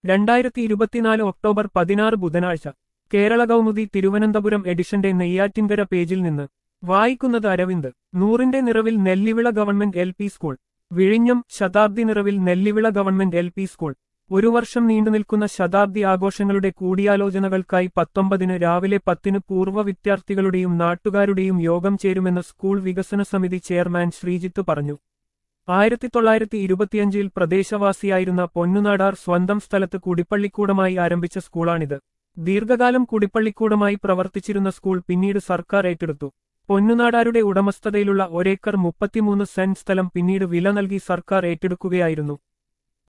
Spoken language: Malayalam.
രണ്ടായിരത്തി ഇരുപത്തിനാല് ഒക്ടോബർ പതിനാറ് ബുധനാഴ്ച കേരള കൗമുദി തിരുവനന്തപുരം എഡിഷന്റെ നെയ്യാറ്റിൻകര പേജിൽ നിന്ന് വായിക്കുന്നത് അരവിന്ദ് നൂറിന്റെ നിറവിൽ Nellivila government L P school വിഴിഞ്ഞം ശതാബ്ദി നിറവിൽ Nellivila government L P school ഒരു വർഷം നീണ്ടുനിൽക്കുന്ന ശതാബ്ദി ആഘോഷങ്ങളുടെ കൂടിയാലോചനകൾക്കായി പത്തൊമ്പതിന് രാവിലെ പത്തിന് പൂർവ്വ വിദ്യാർത്ഥികളുടെയും നാട്ടുകാരുടെയും യോഗം ചേരുമെന്ന് സ്കൂൾ വികസന സമിതി ചെയർമാൻ ശ്രീജിത്ത് പറഞ്ഞു ആയിരത്തി തൊള്ളായിരത്തി ഇരുപത്തിയഞ്ചിൽ പ്രദേശവാസിയായിരുന്ന പൊന്നുനാടാർ സ്വന്തം സ്ഥലത്ത് കുടിപ്പള്ളിക്കൂടമായി ആരംഭിച്ച സ്കൂളാണിത് ദീർഘകാലം കുടിപ്പള്ളിക്കൂടമായി പ്രവർത്തിച്ചിരുന്ന സ്കൂൾ പിന്നീട് സർക്കാർ ഏറ്റെടുത്തു പൊന്നുനാടാരുടെ ഉടമസ്ഥതയിലുള്ള ഒരേക്കർ മുപ്പത്തിമൂന്ന് സെന്റ് സ്ഥലം പിന്നീട് വില നൽകി സർക്കാർ ഏറ്റെടുക്കുകയായിരുന്നു